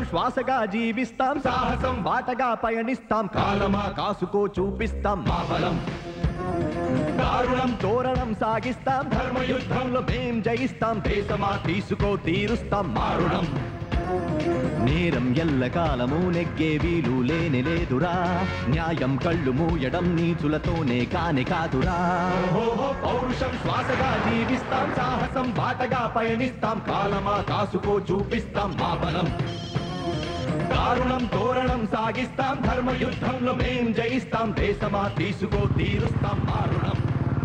శ్వాసగా జీవిస్తాం సాహసం బాటగా పయనిస్తాం కాలమా కాసుకో చూపిస్తాం మా బలం దారుణం తోరణం సాగిస్తాం ధర్మ యుద్ధంలో మేం జయిస్తాం దేశమా తీసుకో తీరుస్తాం మారుణం నేరం ఎల్లకాలము నెగ్గే వీలు లేని లేదురా న్యాయం కళ్ళు మూయడం నీచులతోనే కాని కాదురా ఓహో పౌరుషం శ్వాసగా జీవిస్తాం సాహసం బాటగా పయనిస్తాం కాలమా కాసుకో చూపిస్తాం మా బలం దారుణం తోరణం సాగిస్తాం ధర్మ యుద్ధంలో మేం జయిస్తాం దేశమా తీసుకో తీరుస్తాం మారుణం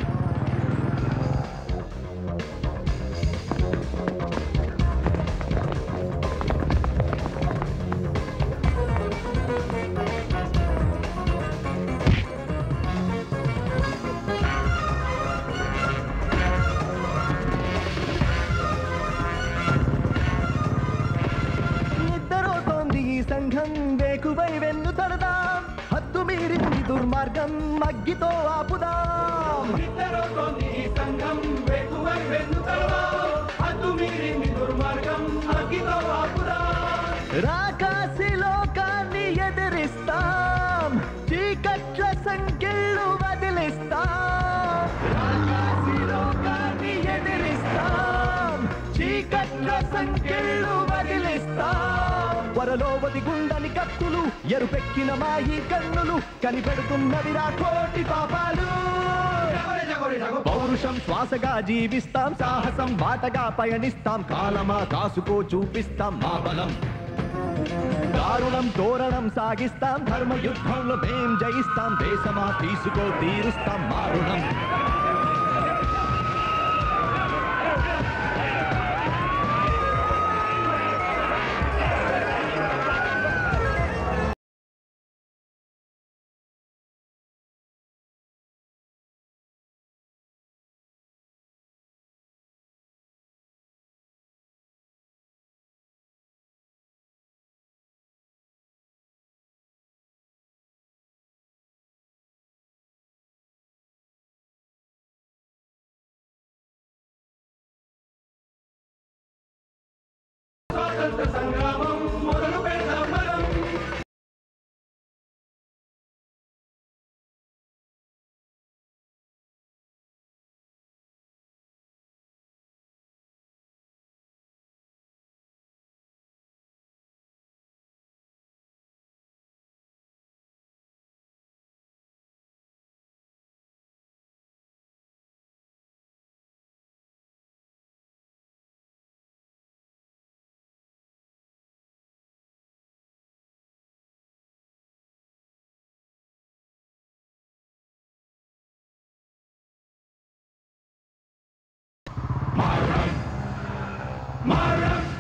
నిద్రపోతోంది ఈ సంఘం వేకువై వెన్ను తడదాం హద్దు మీరింది దుర్మార్గం అగ్గితో ఆపుదాం నిద్రపోతోంది ఈ సంఘం వేకువై వెన్ను తడదాం హద్దు మీరింది దుర్మార్గం అగ్గితో ఆపుదాం రాకాసి లోకాన్ని ఎదిరిస్తాం చీకట్ల సంఖ్యలు వదిలిస్తాం రాకాసి లోకాన్ని ఎదిరిస్తాం చీకట్ల సంఖ్యలు వదిలిస్తాం వరలో ఒదిగుండని కత్తులు ఎరుపెక్కిన మాయి కన్నులు కనిపెడుతున్నవి రా కోటి పాపాలు పౌరుషం శ్వాసగా జీవిస్తాం సాహసం బాటగా పయనిస్తాం కాలమా కాసుకో చూపిస్తాం మా బలం దారుణం తోరణం సాగిస్తాం ధర్మ యుద్ధంలో మేం జయిస్తాం దేశమా తీసుకో తీరుస్తాం మారుణం స్వాతంత్ర సంగ్రామం మొదలు పెడదాం మనం మారుణం మారుణం